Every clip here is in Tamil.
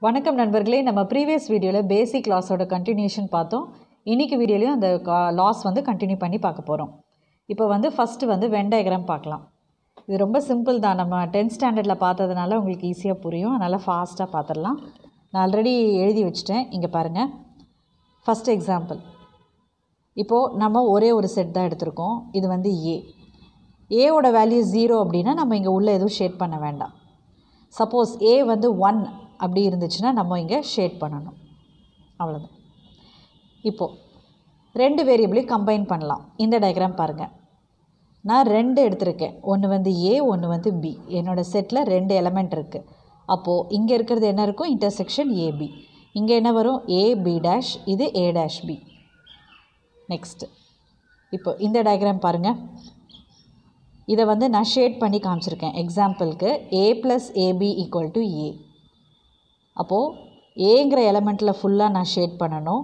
வணக்கம் நண்பர்களே நம்ம ப்ரீவியஸ் வீடியோவில் பேசிக் லாஸோட கண்டினியூஷன் பார்த்தோம் இன்னைக்கு வீடியோலையும் அந்த லாஸ் வந்து கண்டினியூ பண்ணி பார்க்க போகிறோம் இப்போ வந்து ஃபஸ்ட்டு வந்து வென் டயக்ராம் பார்க்கலாம் இது ரொம்ப சிம்பிள் தான் நம்ம டென்த் ஸ்டாண்டர்டில் பார்த்ததுனால உங்களுக்கு ஈஸியாக புரியும் அதனால் ஃபாஸ்ட்டாக பார்த்துடலாம் நான் ஆல்ரெடி எழுதி வச்சுட்டேன் இங்கே பாருங்கள் ஃபஸ்ட் எக்ஸாம்பிள் இப்போது நம்ம ஒரே ஒரு செட் தான் எடுத்திருக்கோம் இது வந்து ஏ ஏவோட வேல்யூ ஜீரோ அப்படின்னா நம்ம இங்கே உள்ளே எதுவும் ஷேட் பண்ண வேண்டாம் சப்போஸ் ஏ வந்து ஒன் அப்படி இருந்துச்சுன்னா நம்ம இங்கே ஷேட் பண்ணணும் அவ்வளோதான் இப்போது ரெண்டு வேரியபிளையும் கம்பைன் பண்ணலாம் இந்த டயக்ராம் பாருங்கள் நான் ரெண்டு எடுத்திருக்கேன் ஒன்று வந்து ஏ ஒன்று வந்து பி என்னோடய செட்டில் ரெண்டு எலமெண்ட் இருக்குது அப்போது இங்கே இருக்கிறது என்ன இருக்கும் இன்டர்செக்ஷன் ஏபி இங்கே என்ன வரும் ஏ பி டேஷ் இது ஏ டேஷ் பி நெக்ஸ்ட்டு இப்போ இந்த டயக்ராம் பாருங்கள் இதை வந்து நான் ஷேட் பண்ணி காமிச்சிருக்கேன் எக்ஸாம்பிளுக்கு A plus AB equal to A அப்போது ஏங்கிற எலமெண்ட்டில் ஃபுல்லாக நான் ஷேட் பண்ணணும்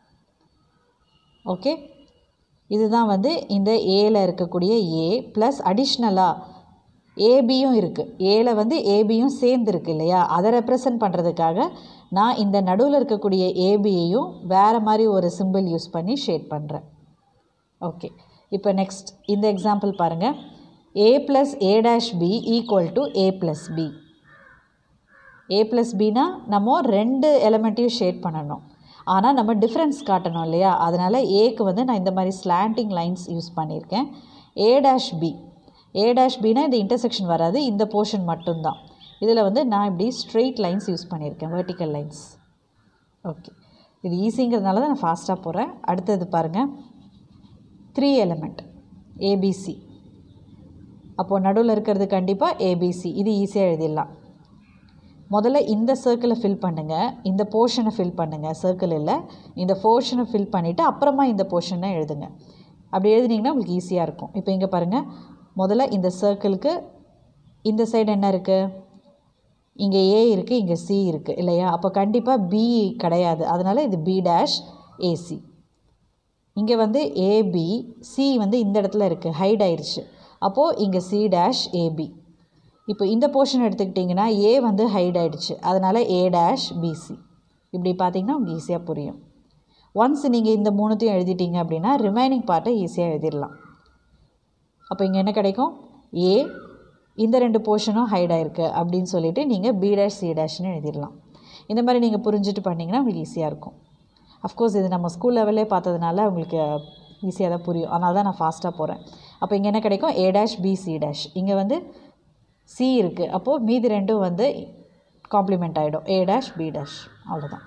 ஓகே இதுதான் வந்து இந்த ஏல இருக்கக்கூடிய ஏ ப்ளஸ் அடிஷ்னலாக ஏபியும் இருக்குது ஏல வந்து ஏபியும் சேர்ந்துருக்கு இல்லையா அதை ரெப்ரசன்ட் பண்ணுறதுக்காக நான் இந்த நடுவில் இருக்கக்கூடிய ஏபியையும் வேறு மாதிரி ஒரு சிம்பிள் யூஸ் பண்ணி ஷேட் பண்ணுறேன் ஓகே இப்போ நெக்ஸ்ட் இந்த எக்ஸாம்பிள் பாருங்கள் A plus A dash B equal to A plus B A plus பினா நம்ம ரெண்டு எலமெண்ட்டையும் ஷேட் பண்ணணும் ஆனால் நம்ம டிஃப்ரென்ஸ் காட்டணும் இல்லையா அதனால் ஏக்கு வந்து நான் இந்த மாதிரி ஸ்லாண்டிங் லைன்ஸ் யூஸ் பண்ணியிருக்கேன் A dash B A dash பினா இந்த இன்டர்செக்ஷன் வராது இந்த போர்ஷன் மட்டும்தான் இதில் வந்து நான் இப்படி ஸ்ட்ரெயிட் லைன்ஸ் யூஸ் பண்ணியிருக்கேன் வெர்டிக்கல் லைன்ஸ் ஓகே இது ஈஸிங்கிறதுனால தான் நான் ஃபாஸ்ட்டாக போகிறேன் அடுத்தது பாருங்கள் த்ரீ எலமெண்ட் ஏபிசி அப்போது நடுவில் இருக்கிறது கண்டிப்பாக ஏபிசி இது ஈஸியாக எழுதிடலாம் முதல்ல இந்த சர்க்கிளை ஃபில் பண்ணுங்கள் இந்த போர்ஷனை ஃபில் பண்ணுங்கள் சர்க்கிள் இல்லை இந்த போர்ஷனை ஃபில் பண்ணிவிட்டு அப்புறமா இந்த போர்ஷனை எழுதுங்க அப்படி எழுதுனீங்கன்னா உங்களுக்கு ஈஸியாக இருக்கும் இப்போ இங்கே பாருங்கள் முதல்ல இந்த சர்க்கிளுக்கு இந்த சைடு என்ன இருக்குது இங்கே ஏ இருக்குது இங்கே சி இருக்குது இல்லையா அப்போ கண்டிப்பாக பி கிடையாது அதனால் இது பி டேஷ் ஏசி இங்கே வந்து ஏபி சி வந்து இந்த இடத்துல இருக்குது ஹைட் ஆயிடுச்சு அப்போது இங்கே சி டேஷ் ஏபி இப்போ இந்த போர்ஷன் எடுத்துக்கிட்டிங்கன்னா ஏ வந்து ஹைட் ஆகிடுச்சு அதனால் ஏ டேஷ் பிசி இப்படி பார்த்தீங்கன்னா உங்களுக்கு ஈஸியாக புரியும் ஒன்ஸ் நீங்கள் இந்த மூணுத்தையும் எழுதிட்டீங்க அப்படின்னா ரிமைனிங் பார்ட்டை ஈஸியாக எழுதிடலாம் அப்போ இங்கே என்ன கிடைக்கும் ஏ இந்த ரெண்டு போர்ஷனும் ஹைட் ஆகிருக்கு அப்படின்னு சொல்லிவிட்டு நீங்கள் பி டேஷ் சி டேஷ்னு எழுதிடலாம் இந்த மாதிரி நீங்கள் புரிஞ்சுட்டு பண்ணிங்கன்னா உங்களுக்கு ஈஸியாக இருக்கும் அஃப்கோர்ஸ் இது நம்ம ஸ்கூல் லெவல்லே பார்த்ததுனால உங்களுக்கு ஈஸியாக தான் புரியும் அதனால தான் நான் ஃபாஸ்ட்டாக போகிறேன் அப்போ இங்கே என்ன கிடைக்கும் A dash B C dash இங்கே வந்து சி இருக்குது அப்போது மீதி ரெண்டும் வந்து காம்ப்ளிமெண்ட் ஆகிடும் ஏ டேஷ் பி டேஷ் அவ்வளோதான்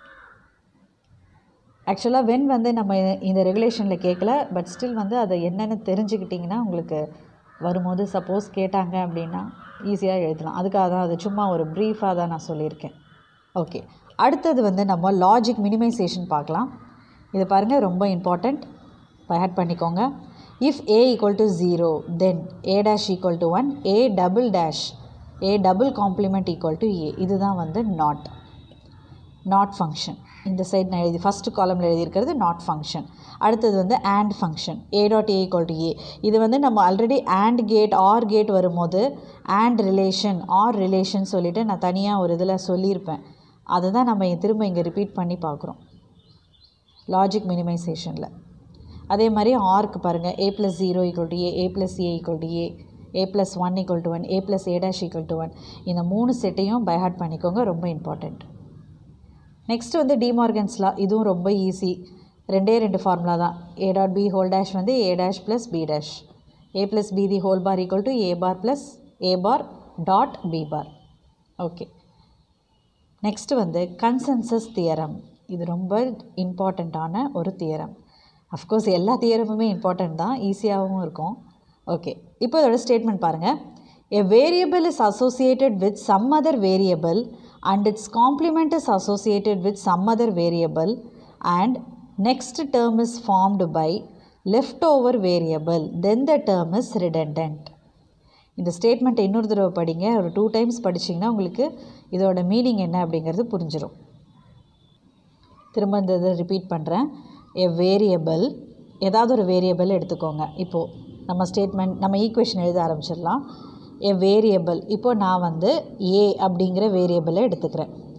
ஆக்சுவலாக வென் வந்து நம்ம இந்த ரெகுலேஷனில் கேட்கல பட் ஸ்டில் வந்து அதை என்னென்னு தெரிஞ்சுக்கிட்டிங்கன்னா உங்களுக்கு வரும்போது சப்போஸ் கேட்டாங்க அப்படின்னா ஈஸியாக எழுதலாம் அதுக்காக தான் அது சும்மா ஒரு ப்ரீஃபாக தான் நான் சொல்லியிருக்கேன் ஓகே அடுத்தது வந்து நம்ம லாஜிக் மினிமைசேஷன் பார்க்கலாம் இது பாருங்கள் ரொம்ப இம்பார்ட்டண்ட் பைஹட் பண்ணிக்கோங்க if A equal to zero then A dash equal to one A double dash A double complement equal to A இதுதான் வந்து நாட் நாட் ஃபங்க்ஷன் இந்த சைடு நான் எழுதி ஃபஸ்ட்டு காலமில் எழுதியிருக்கிறது நாட் ஃபங்க்ஷன் அடுத்தது வந்து and function A dot A equal to A இது வந்து நம்ம already and gate or gate வரும்போது ஆண்ட் ரிலேஷன் ஆர் ரிலேஷன் சொல்லிவிட்டு நான் தனியாக ஒரு இதில் சொல்லியிருப்பேன் அதை தான் நம்ம திரும்ப இங்கே ரிப்பீட் பண்ணி பார்க்குறோம் லாஜிக் மினிமைசேஷனில் அதே மாதிரி ஆர்க்கு பாருங்கள் A plus zero equal to A A plus A equal to A A plus one equal to one A plus A dash equal to one இந்த மூணு செட்டையும் பைஹார்ட் பண்ணிக்கோங்க ரொம்ப இம்பார்ட்டண்ட் நெக்ஸ்ட்டு வந்து டிமார்கன்ஸ்லா இதுவும் ரொம்ப ஈஸி ரெண்டே ரெண்டு ஃபார்முலா தான் A dot B whole dash வந்து A dash plus B dash A plus B the whole bar equal to A bar plus A bar dot B bar okay next வந்து கன்சென்சஸ் தியரம் இது ரொம்ப இம்பார்ட்டண்ட்டான ஒரு தியரம் அஃப்கோர்ஸ் எல்லா தியரமுமே இம்பார்ட்டண்ட் தான் ஈஸியாகவும் இருக்கும் ஓகே இப்போ இதோட ஸ்டேட்மெண்ட் பாருங்கள் a variable is associated with some other variable and its complement is associated with some other variable and next term is formed by left over variable then the term is redundant இந்த ஸ்டேட்மெண்ட்டை இன்னொரு தடவை படிங்க ஒரு டூ டைம்ஸ் படிச்சிங்கன்னா உங்களுக்கு இதோட மீனிங் என்ன அப்படிங்கிறது புரிஞ்சிடும் திரும்ப இந்த இதை ரிப்பீட் பண்ணுறேன் எ வேரியபிள் ஏதாவது ஒரு வேரியபிள் எடுத்துக்கோங்க இப்போது நம்ம ஸ்டேட்மெண்ட் நம்ம ஈக்குவேஷன் எழுத ஆரம்பிச்சிடலாம் எ வேரியபிள் இப்போ நான் வந்து ஏ அப்படிங்கிற வேரியபிளை எடுத்துக்கிறேன்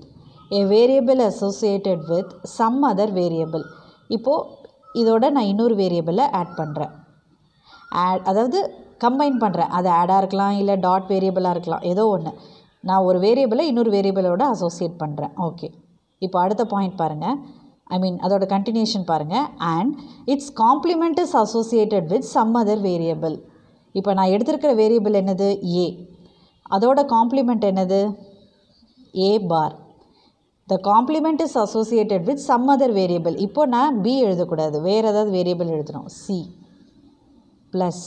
a variable associated with some other variable இப்போது இதோட நான் இன்னொரு வேரியபிளை ஆட் பண்ணுறேன் ஆட் அதாவது கம்பைன் பண்ணுறேன் அது ஆடாக இருக்கலாம் இல்லை டாட் வேரியபிளாக இருக்கலாம் ஏதோ ஒன்று நான் ஒரு வேரியபிளை இன்னொரு வேரியபிளோட அசோசியேட் பண்ணுறேன் ஓகே இப்போ அடுத்த பாயிண்ட் பாருங்கள் ஐ மீன் அதோட கண்டினியூஷன் பாருங்கள் and its complement is associated with some other variable இப்போ நான் எடுத்திருக்கிற வேரியபிள் என்னது ஏ அதோட காம்ப்ளிமெண்ட் என்னது A bar the complement is associated with some other variable இப்போ நான் பி எழுதக்கூடாது வேறு ஏதாவது வேரியபிள் எழுதணும் சி ப்ளஸ்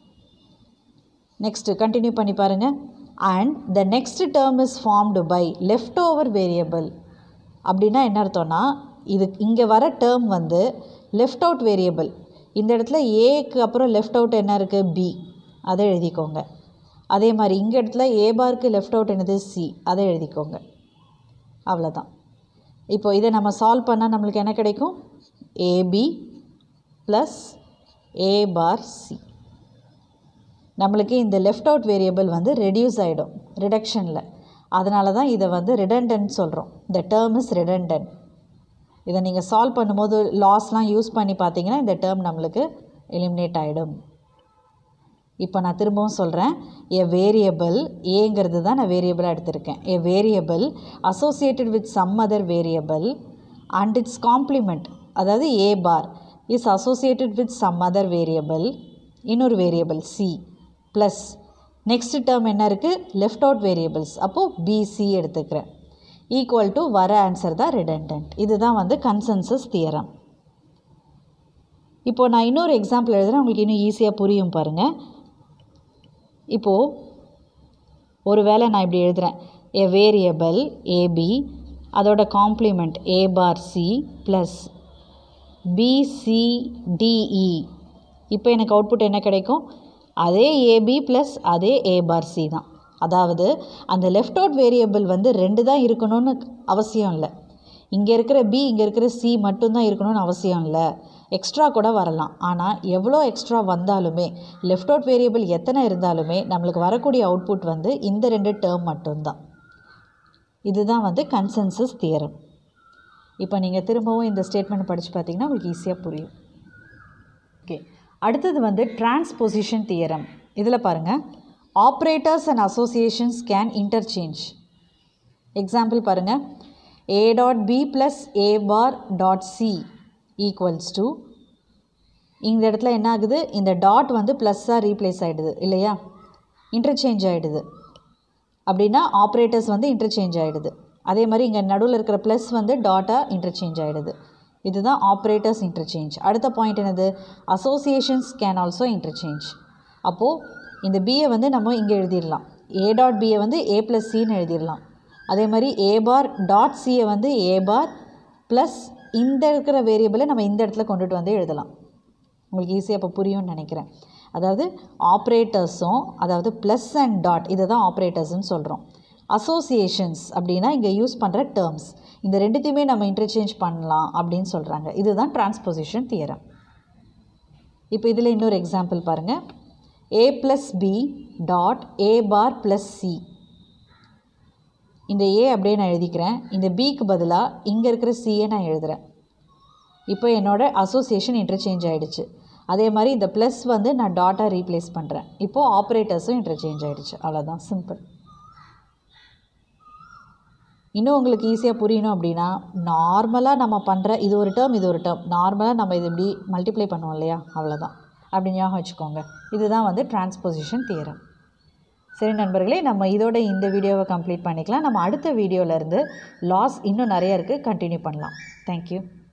நெக்ஸ்ட்டு கண்டினியூ பண்ணி பாருங்கள் and the next term is formed by left over variable அப்படின்னா என்ன அர்த்தம்னா இது இங்கே வர டேர்ம் வந்து லெஃப்ட் அவுட் வேரியபிள் இந்த இடத்துல ஏக்கு அப்புறம் லெஃப்ட் அவுட் என்ன இருக்குது பி அதை எழுதிக்கோங்க அதே மாதிரி இங்கே இடத்துல ஏ பாருக்கு லெஃப்ட் அவுட் என்னது சி அதை எழுதிக்கோங்க அவ்வளோதான் இப்போ இதை நம்ம சால்வ் பண்ணால் நம்மளுக்கு என்ன கிடைக்கும் AB plus A bar C நம்மளுக்கு இந்த லெஃப்ட் அவுட் வேரியபிள் வந்து ரெடியூஸ் ஆகிடும் ரிடக்ஷனில் அதனால தான் இதை வந்து ரிடண்டன்ட் சொல்கிறோம் இந்த டேர்ம் இஸ் ரிடண்டன்ட் இதை நீங்கள் சால்வ் பண்ணும்போது லாஸ்லாம் யூஸ் பண்ணி பார்த்தீங்கன்னா இந்த டேர்ம் நம்மளுக்கு எலிமினேட் ஆகிடும் இப்போ நான் திரும்பவும் சொல்கிறேன் ஏ வேரியபிள் ஏங்கிறது தான் நான் வேரியபிளாக எடுத்திருக்கேன் A variable associated with some other variable and its complement அதாவது A bar is associated with some other variable இன்னொரு variable C plus next term என்ன இருக்குது லெஃப்ட் அவுட் வேரியபிள்ஸ் அப்போது பிசி எடுத்துக்கிறேன் ஈக்குவல் டு வர ஆன்சர் தான் ரிடண்டன்ட் இதுதான் வந்து கன்சென்சஸ் தியரம் இப்போது நான் இன்னொரு எக்ஸாம்பிள் எழுதுகிறேன் உங்களுக்கு இன்னும் ஈஸியாக புரியும் பாருங்கள் இப்போது ஒரு வேளை நான் இப்படி எழுதுகிறேன் ஏ வேரியபிள் ஏபி அதோட complement A bar C plus BCDE இப்போ எனக்கு அவுட்புட் என்ன கிடைக்கும் அதே ஏபி ப்ளஸ் அதே ஏ பார் சி தான் அதாவது அந்த லெஃப்ட் அவுட் வேரியபிள் வந்து ரெண்டு தான் இருக்கணும்னு அவசியம் இல்லை இங்கே இருக்கிற பி இங்கே இருக்கிற சி மட்டும்தான் இருக்கணும்னு அவசியம் இல்லை எக்ஸ்ட்ரா கூட வரலாம் ஆனால் எவ்வளோ எக்ஸ்ட்ரா வந்தாலுமே லெஃப்ட் அவுட் வேரியபிள் எத்தனை இருந்தாலுமே நம்மளுக்கு வரக்கூடிய அவுட்புட் வந்து இந்த ரெண்டு டேர்ம் மட்டும்தான் இதுதான் வந்து கன்சென்சஸ் தியரம் இப்போ நீங்கள் திரும்பவும் இந்த ஸ்டேட்மெண்ட் படித்து பார்த்தீங்கன்னா உங்களுக்கு ஈஸியாக புரியும் ஓகே அடுத்தது வந்து டிரான்ஸ்பொசிஷன் தியரம் இதில் பாருங்கள் operators and associations can interchange example பாருங்கள் A dot B plus A bar dot C equals to இந்த இடத்துல என்ன ஆகுது இந்த டாட் வந்து ப்ளஸ்ஸாக ரீப்ளேஸ் ஆகிடுது இல்லையா இன்டர்சேஞ்ச் ஆகிடுது அப்படின்னா ஆப்ரேட்டர்ஸ் வந்து இன்டர்சேஞ்ச் ஆகிடுது அதே மாதிரி இங்கே நடுவில் இருக்கிற ப்ளஸ் வந்து டாட்டாக இன்டர்சேஞ்ச் ஆகிடுது இதுதான் ஆப்ரேட்டர்ஸ் இன்டர்சேஞ்ச் அடுத்த பாயிண்ட் என்னது அசோசியேஷன்ஸ் கேன் ஆல்சோ இன்டர்சேஞ்ச் அப்போது இந்த பியை வந்து நம்ம இங்கே எழுதிடலாம் ஏ டாட் பியை வந்து ஏ ப்ளஸ் சின்னு எழுதிடலாம் அதே மாதிரி ஏ பார் டாட் சியை வந்து ஏ பார் ப்ளஸ் இந்த இருக்கிற வேரியபிளை நம்ம இந்த இடத்துல கொண்டுட்டு வந்து எழுதலாம் உங்களுக்கு ஈஸியாக இப்போ புரியும்னு நினைக்கிறேன் அதாவது ஆப்ரேட்டர்ஸும் அதாவது ப்ளஸ் அண்ட் டாட் இதை தான் ஆப்ரேட்டர்ஸ்னு சொல்கிறோம் அசோசியேஷன்ஸ் அப்படின்னா இங்கே யூஸ் பண்ணுற டேர்ம்ஸ் இந்த ரெண்டுத்தையுமே நம்ம இன்டர்சேஞ்ச் பண்ணலாம் அப்படின்னு சொல்கிறாங்க இதுதான் டிரான்ஸ்பொசிஷன் தியரம் இப்போ இதில் இன்னொரு எக்ஸாம்பிள் பாருங்கள் A plus B dot A bar plus C இந்த ஏ அப்படியே நான் எழுதிக்கிறேன் இந்த பிக்கு பதிலாக இங்கே இருக்கிற சியை நான் எழுதுகிறேன் இப்போ என்னோடய அசோசியேஷன் இன்டர்சேஞ்ச் ஆகிடுச்சு அதே மாதிரி இந்த ப்ளஸ் வந்து நான் டாட்டாக ரீப்ளேஸ் பண்ணுறேன் இப்போது ஆப்ரேட்டர்ஸும் இன்டர்சேஞ்ச் ஆகிடுச்சு அவ்வளோதான் சிம்பிள் இன்னும் உங்களுக்கு ஈஸியாக புரியணும் அப்படின்னா நார்மலாக நம்ம பண்ணுற இது ஒரு டேர்ம் இது ஒரு டேர்ம் நார்மலாக நம்ம இது இப்படி மல்டிப்ளை பண்ணுவோம் இல்லையா அவ்வளோதான் அப்படி ஞாபகம் வச்சுக்கோங்க இதுதான் வந்து டிரான்ஸ்பொசிஷன் தியரம் சரி நண்பர்களே நம்ம இதோட இந்த வீடியோவை கம்ப்ளீட் பண்ணிக்கலாம் நம்ம அடுத்த வீடியோவிலேருந்து லாஸ் இன்னும் நிறைய இருக்குது கண்டினியூ பண்ணலாம் தேங்க்யூ